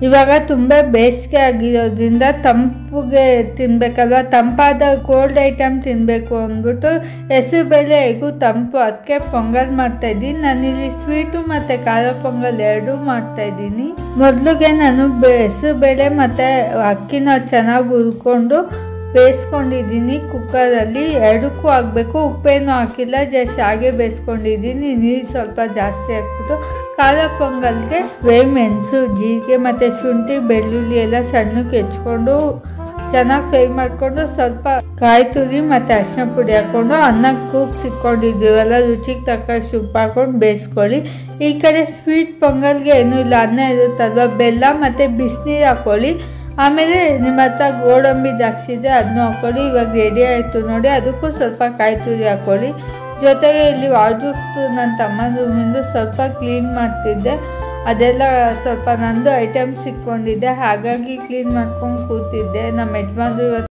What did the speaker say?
ಇವಾಗ ತುಂಬ ಬೇಸಿಗೆ ಆಗಿರೋದ್ರಿಂದ ತಂಪಿಗೆ ತಿನ್ನಬೇಕಲ್ವ ತಂಪಾದ ಕೋಲ್ಡ್ ಐಟಮ್ ತಿನ್ನಬೇಕು ಅಂದ್ಬಿಟ್ಟು ಹೆಸರುಬೇಳೆ ಹೇಗೂ ತಂಪು ಅದಕ್ಕೆ ಪೊಂಗಲ್ ಮಾಡ್ತಾಯಿದ್ದೀನಿ ನಾನಿಲ್ಲಿ ಸ್ವೀಟು ಮತ್ತು ಖಾರ ಪೊಂಗಲ್ ಎರಡೂ ಮಾಡ್ತಾಯಿದ್ದೀನಿ ಮೊದಲಿಗೆ ನಾನು ಬೆ ಹೆಸರುಬೇಳೆ ಮತ್ತು ಅಕ್ಕಿನ ಚೆನ್ನಾಗಿ ಹುರ್ಕೊಂಡು ಬೇಯಿಸ್ಕೊಂಡಿದ್ದೀನಿ ಕುಕ್ಕರಲ್ಲಿ ಎರಡಕ್ಕೂ ಆಗಬೇಕು ಉಪ್ಪೇನು ಹಾಕಿಲ್ಲ ಜಸ್ಟ್ ಹಾಗೆ ಬೇಯಿಸ್ಕೊಂಡಿದ್ದೀನಿ ನೀರು ಸ್ವಲ್ಪ ಜಾಸ್ತಿ ಹಾಕ್ಬಿಟ್ಟು ಖಾರ ಪೊಂಗಲ್ಗೆ ಸ್ವೇ ಮೆಣಸು ಜೀರಿಗೆ ಮತ್ತು ಶುಂಠಿ ಬೆಳ್ಳುಳ್ಳಿ ಎಲ್ಲ ಸಣ್ಣಕ್ಕೆ ಹೆಚ್ಕೊಂಡು ಚೆನ್ನಾಗಿ ಫ್ರೈ ಮಾಡಿಕೊಂಡು ಸ್ವಲ್ಪ ಕಾಯಿ ತುರಿ ಮತ್ತು ಅರಿಶಿನ ಪುಡಿ ಹಾಕ್ಕೊಂಡು ಅನ್ನಕ್ಕೆ ಕೂಗ್ಸಿಟ್ಕೊಂಡಿದ್ದೀವಲ್ಲ ರುಚಿಗೆ ತಕ್ಕಷ್ಟು ಉಪ್ಪು ಹಾಕ್ಕೊಂಡು ಬೇಯಿಸ್ಕೊಳ್ಳಿ ಈ ಕಡೆ ಸ್ವೀಟ್ ಪೊಂಗಲ್ಗೆ ಏನೂ ಇಲ್ಲ ಅನ್ನ ಇರುತ್ತಲ್ವ ಬೆಲ್ಲ ಮತ್ತು ಬಿಸಿನೀರು ಹಾಕ್ಕೊಳ್ಳಿ ಆಮೇಲೆ ನಿಮ್ಮ ಹತ್ರ ಗೋಡಂಬಿ ದ್ರಾಕ್ಷಿ ಇದೆ ಅದನ್ನೂ ಹಾಕ್ಕೊಳ್ಳಿ ಇವಾಗ ರೆಡಿ ಆಯಿತು ನೋಡಿ ಅದಕ್ಕೂ ಸ್ವಲ್ಪ ಕಾಯಿ ತುರಿ ಹಾಕ್ಕೊಳ್ಳಿ ಜೊತೆಗೆ ಇಲ್ಲಿ ವಾರ್ಡ್ರೂಫ್ತು ನನ್ನ ತಮ್ಮನ ರೂಮಿಂದ ಸ್ವಲ್ಪ ಕ್ಲೀನ್ ಮಾಡ್ತಿದ್ದೆ ಅದೆಲ್ಲ ಸ್ವಲ್ಪ ನಂದು ಐಟಮ್ಸ್ ಇಟ್ಕೊಂಡಿದ್ದೆ ಹಾಗಾಗಿ ಕ್ಲೀನ್ ಮಾಡ್ಕೊಂಡು ಕೂತಿದ್ದೆ ನಮ್ಮ ಯಜಮಾನ್ರು ಇವತ್ತು